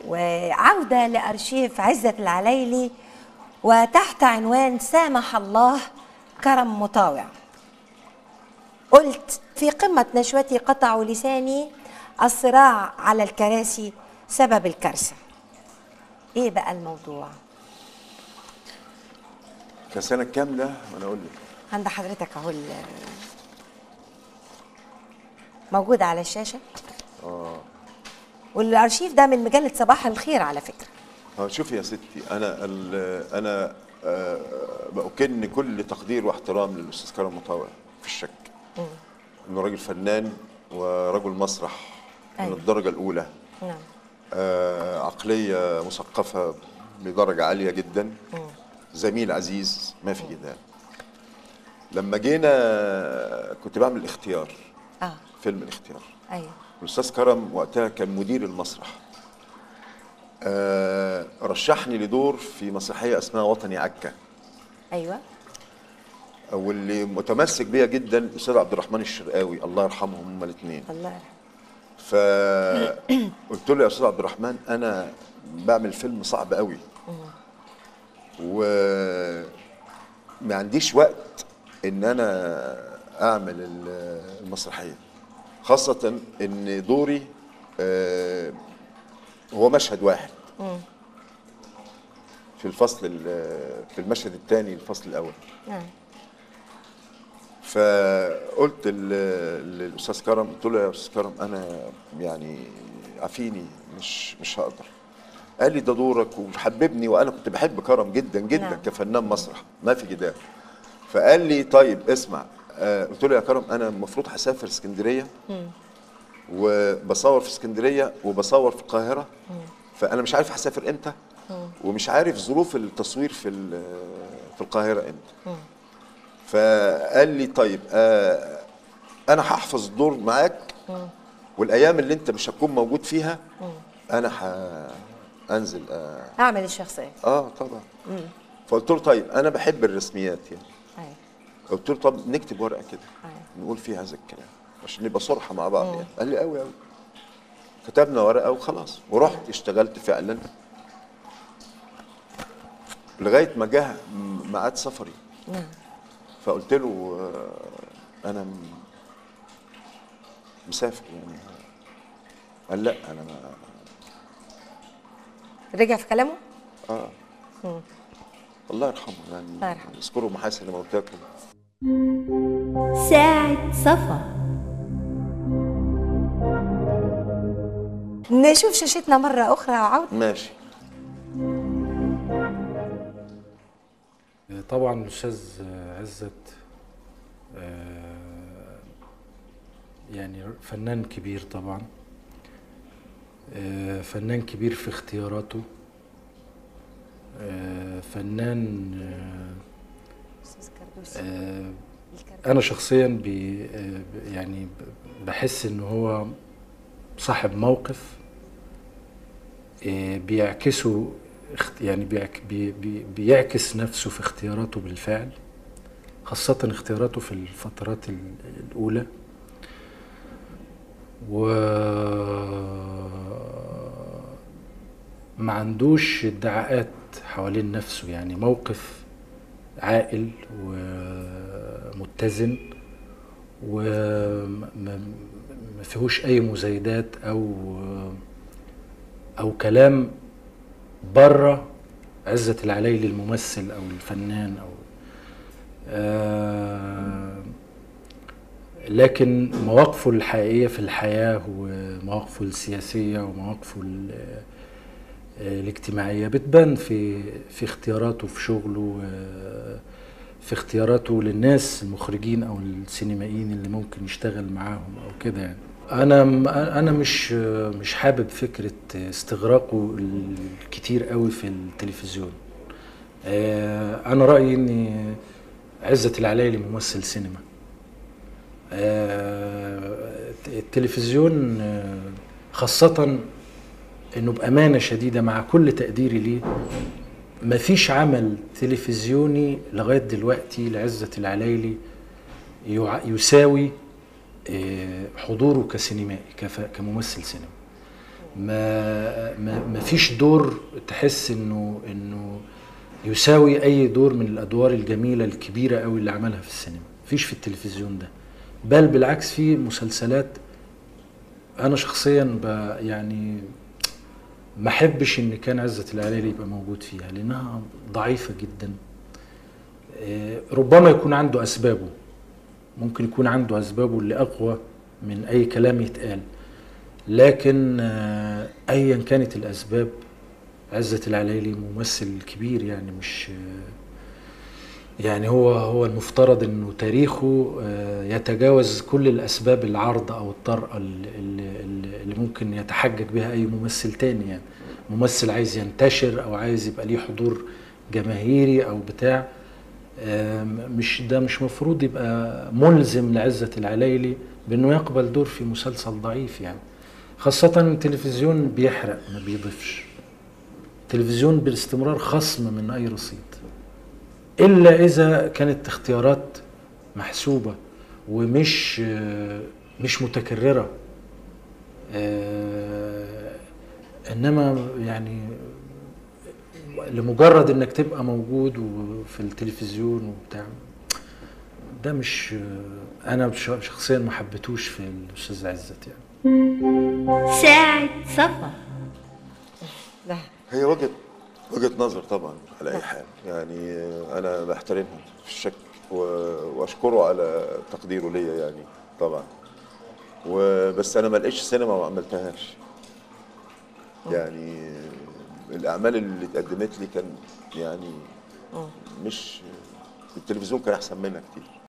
وعودة لأرشيف عزة العليلي وتحت عنوان سامح الله كرم مطاوع قلت في قمة نشوتي قطعوا لساني الصراع على الكراسي سبب الكارثة ايه بقى الموضوع كسنة كاملة وانا اقول لك عند حضرتك اهو ال- موجود على الشاشة اه والارشيف ده من مجلة صباح الخير على فكرة اه شوفي يا ستي انا ال- انا آه، بأكن كل تقدير واحترام للاستاذ كرم مطاوع في الشك انه راجل فنان ورجل مسرح من أيوة. الدرجة الأولى نعم آه، عقلية مثقفة بدرجة عالية جدا زميل عزيز ما في جدال لما جينا كنت بعمل اختيار اه فيلم الاختيار ايوه الاستاذ كرم وقتها كان مدير المسرح آه رشحني لدور في مسرحيه اسمها وطني عكا ايوه واللي متمسك بيها جدا الاستاذ عبد الرحمن الشرقاوي الله يرحمهم هما الاثنين الله يرحمه فقلت له يا استاذ عبد الرحمن انا بعمل فيلم صعب قوي وما عنديش وقت ان انا اعمل ال- المسرحيه خاصه ان دوري آه، هو مشهد واحد في الفصل ال- في المشهد الثاني الفصل الاول نعم فقلت لل- للاستاذ كرم قلت له يا استاذ كرم انا يعني عافيني مش مش هقدر قال لي ده دورك وحببني وانا كنت بحب كرم جدا جدا نعم. نعم. كفنان مسرح ما في جدال فقال لي طيب اسمع آه قلت له يا كرم انا المفروض هسافر اسكندريه وبصور في اسكندريه وبصور في القاهره فانا مش عارف هسافر امتى ومش عارف ظروف التصوير في ال- في القاهره امتى فقال لي طيب آه انا هحفظ الدور معاك والايام اللي انت مش هتكون موجود فيها انا هانزل آه, اعمل الشخصية اه طبعا فقلت له طيب انا بحب الرسميات يعني ايوه قلت له طب نكتب ورقه كده أيوة. نقول فيها هذا الكلام عشان نبقى صرحه مع بعض يعني قال لي قوي قوي كتبنا ورقه وخلاص ورحت اشتغلت فعلا لغايه ما جه م- ميعاد سفري نعم فقلت له آه، انا م- مسافر يعني قال لا انا ما رجع في كلامه اه الله يرحمه يعني الله يرحمه. اذكروا محاسن موتاكم ساعة صفا نشوف شاشتنا مرة أخرى وعود ماشي طبعا الاستاذ عزت آه، يعني فنان كبير طبعا آه، فنان كبير في اختياراته آه، فنان آه، أستاذ كردوسي آه، الكردوسي. انا شخصيا بي آه، يعني ب- بحس ان هو صاحب موقف آه، بيعكسه اخت- يعني بيعك بي بي بيعكس نفسه في اختياراته بالفعل خاصة اختياراته في الفترات ال- الأولى و ما عندوش ادعاءات حوالين نفسه يعني موقف عاقل ومتزن وما ما فيهوش اي مزايدات او او كلام بره عزة العليلي الممثل او الفنان او آه لكن مواقفه الحقيقية في الحياة ومواقفه السياسية ومواقفه ال- آه، الاجتماعية بتبان في في اختياراته في شغله آه، في اختياراته للناس المخرجين او السينمائيين اللي ممكن يشتغل معاهم او كده يعني انا انا مش مش حابب فكره استغراقه الكتير قوي في التلفزيون آه، انا رايي ان عزت العلايلي ممثل سينما آه، التلفزيون آه، خاصه انه بامانه شديده مع كل تقديري ليه مفيش عمل تلفزيوني لغايه دلوقتي لعزه العلايلي يع- يساوي آه، حضوره كسينمائي كف- كممثل سينما ما ما ما فيش دور تحس انه انه يساوي اي دور من الادوار الجميله الكبيره قوي اللي عملها في السينما مفيش في التلفزيون ده بل بالعكس في مسلسلات انا شخصيا ب يعني ما احبش ان كان عزة العلالي يبقى موجود فيها لانها ضعيفه جدا آه، ربما يكون عنده اسبابه ممكن يكون عنده اسبابه اللي اقوى من اي كلام يتقال لكن آه، ايا كانت الاسباب عزة العلايلي ممثل كبير يعني مش آه، يعني هو هو المفترض انه تاريخه آه، يتجاوز كل الاسباب العارضه او الطارئه اللي, اللي اللي ممكن يتحجج بها اي ممثل تاني يعني ممثل عايز ينتشر او عايز يبقى ليه حضور جماهيري او بتاع آم، مش ده مش مفروض يبقى ملزم لعزة العلايلي بانه يقبل دور في مسلسل ضعيف يعني خاصة التلفزيون بيحرق ما بيضيفش التلفزيون بالاستمرار خصم من اي رصيد الا اذا كانت اختيارات محسوبة ومش آه، مش متكررة آه، انما يعني لمجرد انك تبقى موجود وفي التلفزيون وبتاع ده مش انا ش- شخصيا ما حبيتوش في الاستاذ عزت يعني ساعة صفا لا هي وجهه وجهه نظر طبعا على اي حال يعني انا بحترمها في الشك و- واشكره على تقديره ليا يعني طبعا وبس انا ما لقيتش سينما ما عملتهاش يعني الاعمال اللي اتقدمت لي كان يعني مش التلفزيون كان احسن منها كتير